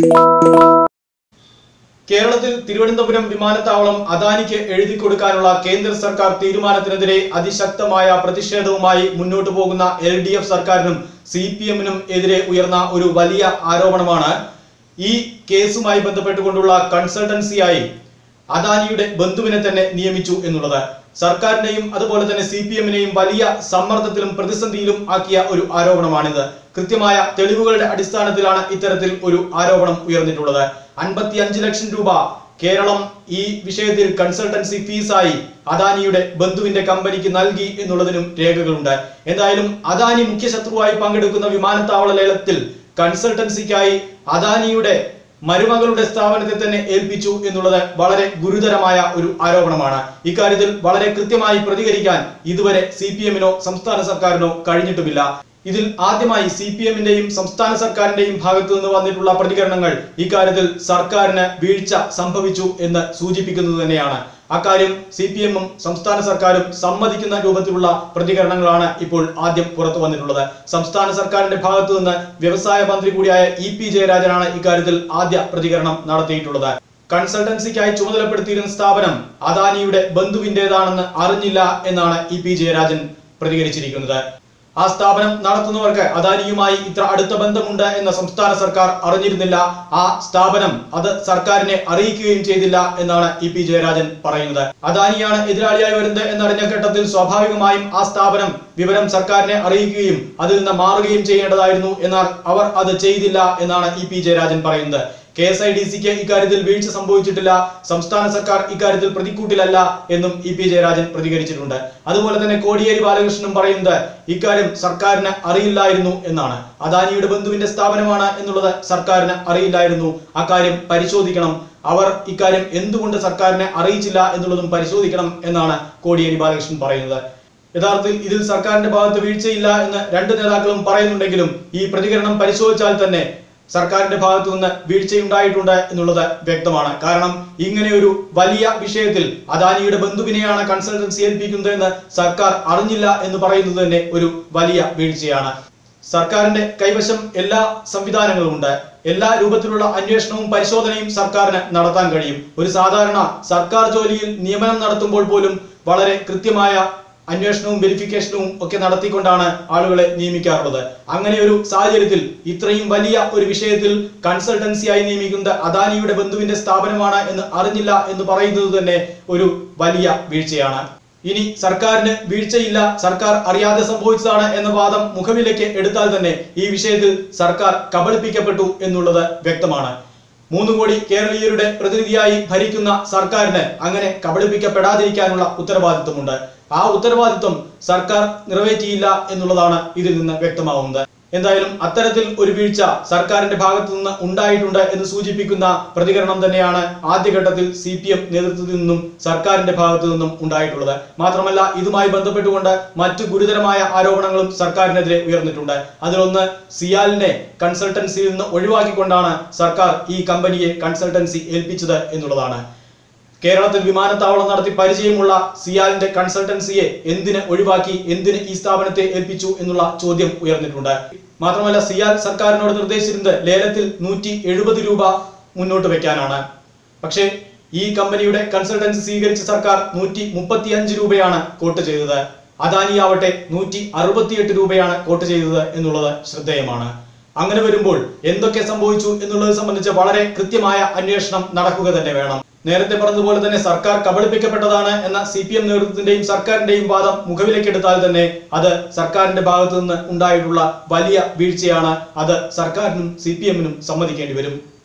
കേരളത്തിൽ തിരുവനന്തപുരം വിമാനത്താവളം അദാനിക്ക് എഴുതി കൊടുക്കാനുള്ള കേന്ദ്ര സർക്കാർ തീരുമാനത്തിനെതിരെ അതിശക്തമായ പ്രതിഷേധവുമായി മുന്നോട്ടു പോകുന്ന എൽ ഡി എഫ് സർക്കാരിനും സി പി എമ്മിനും എതിരെ ഉയർന്ന ഒരു വലിയ ആരോപണമാണ് ഈ കേസുമായി ബന്ധപ്പെട്ടുകൊണ്ടുള്ള കൺസൾട്ടൻസിയായി അദാനിയുടെ ബന്ധുവിനെ തന്നെ നിയമിച്ചു എന്നുള്ളത് സർക്കാരിനെയും അതുപോലെ തന്നെ സി പി എമ്മിനെയും വലിയ സമ്മർദ്ദത്തിലും പ്രതിസന്ധിയിലും ആക്കിയ ഒരു ആരോപണമാണിത് കൃത്യമായ തെളിവുകളുടെ അടിസ്ഥാനത്തിലാണ് ഇത്തരത്തിൽ ഒരു ആരോപണം ഉയർന്നിട്ടുള്ളത് അൻപത്തി അഞ്ച് ലക്ഷം രൂപ കേരളം ഈ വിഷയത്തിൽ കൺസൾട്ടൻസി ഫീസായി അദാനിയുടെ ബന്ധുവിന്റെ കമ്പനിക്ക് നൽകി എന്നുള്ളതിനും രേഖകളുണ്ട് എന്തായാലും അദാനി മുഖ്യ ശത്രുവായി പങ്കെടുക്കുന്ന വിമാനത്താവള ലേലത്തിൽ കൺസൾട്ടൻസിക്കായി അദാനിയുടെ മരുമകളുടെ സ്ഥാപനത്തെ തന്നെ ഏൽപ്പിച്ചു എന്നുള്ളത് വളരെ ഗുരുതരമായ ഒരു ആരോപണമാണ് ഇക്കാര്യത്തിൽ വളരെ കൃത്യമായി പ്രതികരിക്കാൻ ഇതുവരെ സി പി എമ്മിനോ സംസ്ഥാന സർക്കാരിനോ കഴിഞ്ഞിട്ടുമില്ല ഇതിൽ ആദ്യമായി സി പി എമ്മിന്റെയും സംസ്ഥാന സർക്കാരിന്റെയും ഭാഗത്തു നിന്ന് വന്നിട്ടുള്ള പ്രതികരണങ്ങൾ ഇക്കാര്യത്തിൽ സർക്കാരിന് വീഴ്ച സംഭവിച്ചു എന്ന് സൂചിപ്പിക്കുന്നത് തന്നെയാണ് അക്കാര്യം സി പി എമ്മും സംസ്ഥാന സർക്കാരും സമ്മതിക്കുന്ന രൂപത്തിലുള്ള പ്രതികരണങ്ങളാണ് ഇപ്പോൾ ആദ്യം പുറത്തു വന്നിട്ടുള്ളത് സംസ്ഥാന സർക്കാരിന്റെ ഭാഗത്തു നിന്ന് വ്യവസായ മന്ത്രി കൂടിയായ ഇ പി ജയരാജനാണ് ഇക്കാര്യത്തിൽ ആദ്യ പ്രതികരണം നടത്തിയിട്ടുള്ളത് കൺസൾട്ടൻസിക്കായി ചുമതലപ്പെടുത്തിയിരുന്ന സ്ഥാപനം അദാനിയുടെ ബന്ധുവിന്റേതാണെന്ന് അറിഞ്ഞില്ല എന്നാണ് ഇ പി ജയരാജൻ പ്രതികരിച്ചിരിക്കുന്നത് ആ സ്ഥാപനം നടത്തുന്നവർക്ക് അദാനിയുമായി ഇത്ര അടുത്ത ബന്ധമുണ്ട് എന്ന സംസ്ഥാന സർക്കാർ അറിഞ്ഞിരുന്നില്ല ആ സ്ഥാപനം അത് സർക്കാരിനെ അറിയിക്കുകയും ചെയ്തില്ല എന്നാണ് ഇ പി ജയരാജൻ പറയുന്നത് അദാനിയാണ് എതിരാളിയായി വരുന്നത് എന്നറിഞ്ഞ ഘട്ടത്തിൽ സ്വാഭാവികമായും ആ സ്ഥാപനം വിവരം സർക്കാരിനെ അറിയിക്കുകയും അതിൽ നിന്ന് മാറുകയും ചെയ്യേണ്ടതായിരുന്നു എന്നാൽ അവർ അത് ചെയ്തില്ല എന്നാണ് ഇ പി ജയരാജൻ പറയുന്നത് കെ എസ് ഐ ഡി സിക്ക് ഇക്കാര്യത്തിൽ വീഴ്ച സംഭവിച്ചിട്ടില്ല സംസ്ഥാന സർക്കാർ ഇക്കാര്യത്തിൽ പ്രതിക്കൂട്ടിലല്ല എന്നും ഇ പി ജയരാജൻ പ്രതികരിച്ചിട്ടുണ്ട് അതുപോലെ തന്നെ കോടിയേരി ബാലകൃഷ്ണനും പറയുന്നത് ഇക്കാര്യം സർക്കാരിന് അറിയില്ലായിരുന്നു എന്നാണ് അദാനിയുടെ ബന്ധുവിന്റെ സ്ഥാപനമാണ് എന്നുള്ളത് സർക്കാരിന് അറിയില്ലായിരുന്നു അക്കാര്യം പരിശോധിക്കണം അവർ ഇക്കാര്യം എന്തുകൊണ്ട് സർക്കാരിനെ അറിയിച്ചില്ല എന്നുള്ളതും പരിശോധിക്കണം എന്നാണ് കോടിയേരി ബാലകൃഷ്ണൻ പറയുന്നത് യഥാർത്ഥത്തിൽ ഇതിൽ സർക്കാരിന്റെ ഭാഗത്ത് വീഴ്ചയില്ല എന്ന് രണ്ട് നേതാക്കളും പറയുന്നുണ്ടെങ്കിലും ഈ പ്രതികരണം പരിശോധിച്ചാൽ തന്നെ സർക്കാരിന്റെ ഭാഗത്തു നിന്ന് വീഴ്ചയുണ്ടായിട്ടുണ്ട് എന്നുള്ളത് വ്യക്തമാണ് കാരണം ഇങ്ങനെ ഒരു വലിയ വിഷയത്തിൽ അദാനിയുടെ ബന്ധുവിനെയാണ് കൺസൾട്ടൻസി ഏൽപ്പിക്കുന്നതെന്ന് സർക്കാർ അറിഞ്ഞില്ല എന്ന് പറയുന്നത് തന്നെ ഒരു വലിയ വീഴ്ചയാണ് സർക്കാരിന്റെ കൈവശം എല്ലാ സംവിധാനങ്ങളും ഉണ്ട് എല്ലാ രൂപത്തിലുള്ള അന്വേഷണവും പരിശോധനയും സർക്കാരിന് നടത്താൻ കഴിയും ഒരു സാധാരണ സർക്കാർ ജോലിയിൽ നിയമനം നടത്തുമ്പോൾ പോലും വളരെ കൃത്യമായ അന്വേഷണവും വെരിഫിക്കേഷനും ഒക്കെ നടത്തിക്കൊണ്ടാണ് ആളുകളെ നിയമിക്കാറുള്ളത് അങ്ങനെ ഒരു സാഹചര്യത്തിൽ ഇത്രയും വലിയ ഒരു വിഷയത്തിൽ കൺസൾട്ടൻസിയായി നിയമിക്കുന്നത് അദാനിയുടെ ബന്ധുവിന്റെ സ്ഥാപനമാണ് എന്ന് അറിഞ്ഞില്ല എന്ന് പറയുന്നത് തന്നെ ഒരു വലിയ വീഴ്ചയാണ് ഇനി സർക്കാരിന് വീഴ്ചയില്ല സർക്കാർ അറിയാതെ സംഭവിച്ചതാണ് എന്ന വാദം മുഖവിലേക്ക് എടുത്താൽ തന്നെ ഈ വിഷയത്തിൽ സർക്കാർ കബളിപ്പിക്കപ്പെട്ടു എന്നുള്ളത് വ്യക്തമാണ് മൂന്ന് കോടി കേരളീയരുടെ പ്രതിനിധിയായി ഭരിക്കുന്ന സർക്കാരിന് അങ്ങനെ കബളിപ്പിക്കപ്പെടാതിരിക്കാനുള്ള ഉത്തരവാദിത്വമുണ്ട് ആ ഉത്തരവാദിത്വം സർക്കാർ നിറവേറ്റിയില്ല എന്നുള്ളതാണ് ഇതിൽ നിന്ന് വ്യക്തമാവുന്നത് എന്തായാലും അത്തരത്തിൽ ഒരു വീഴ്ച സർക്കാരിന്റെ ഭാഗത്തു നിന്ന് ഉണ്ടായിട്ടുണ്ട് എന്ന് സൂചിപ്പിക്കുന്ന പ്രതികരണം തന്നെയാണ് ആദ്യഘട്ടത്തിൽ സി പി എം നേതൃത്വത്തിൽ നിന്നും സർക്കാരിന്റെ ഭാഗത്തു നിന്നും ഉണ്ടായിട്ടുള്ളത് മാത്രമല്ല ഇതുമായി ബന്ധപ്പെട്ടുകൊണ്ട് മറ്റു ഗുരുതരമായ ആരോപണങ്ങളും സർക്കാരിനെതിരെ ഉയർന്നിട്ടുണ്ട് അതിലൊന്ന് സിയാലിനെ കൺസൾട്ടൻസിയിൽ നിന്ന് ഒഴിവാക്കിക്കൊണ്ടാണ് സർക്കാർ ഈ കമ്പനിയെ കൺസൾട്ടൻസി ഏൽപ്പിച്ചത് എന്നുള്ളതാണ് കേരളത്തിൽ വിമാനത്താവളം നടത്തി പരിചയമുള്ള സിയാലിന്റെ കൺസൾട്ടൻസിയെ എന്തിന് ഒഴിവാക്കി എന്തിന് ഈ സ്ഥാപനത്തെ ഏൽപ്പിച്ചു എന്നുള്ള ചോദ്യം ഉയർന്നിട്ടുണ്ട് മാത്രമല്ല സിയാൽ സർക്കാരിനോട് നിർദ്ദേശിച്ചിരുന്നത് ലേലത്തിൽ നൂറ്റി എഴുപത് രൂപ മുന്നോട്ട് വെക്കാനാണ് പക്ഷേ ഈ കമ്പനിയുടെ കൺസൾട്ടൻസി സ്വീകരിച്ച സർക്കാർ നൂറ്റി മുപ്പത്തി അഞ്ച് രൂപയാണ് കോട്ട് ചെയ്തത് അദാനി ആവട്ടെ നൂറ്റി അറുപത്തിയെട്ട് രൂപയാണ് കോട്ട് ചെയ്തത് എന്നുള്ളത് ശ്രദ്ധേയമാണ് അങ്ങനെ വരുമ്പോൾ എന്തൊക്കെ സംഭവിച്ചു എന്നുള്ളത് സംബന്ധിച്ച് വളരെ കൃത്യമായ അന്വേഷണം നടക്കുക തന്നെ വേണം നേരത്തെ പറഞ്ഞതുപോലെ തന്നെ സർക്കാർ കബളിപ്പിക്കപ്പെട്ടതാണ് എന്ന സി പി എം നേതൃത്വത്തിന്റെയും സർക്കാരിന്റെയും വാദം മുഖവിലേക്കെടുത്താൽ തന്നെ അത് സർക്കാരിന്റെ ഭാഗത്തു നിന്ന് ഉണ്ടായിട്ടുള്ള വലിയ വീഴ്ചയാണ് അത് സർക്കാരിനും സി പി എമ്മിനും സമ്മതിക്കേണ്ടി വരും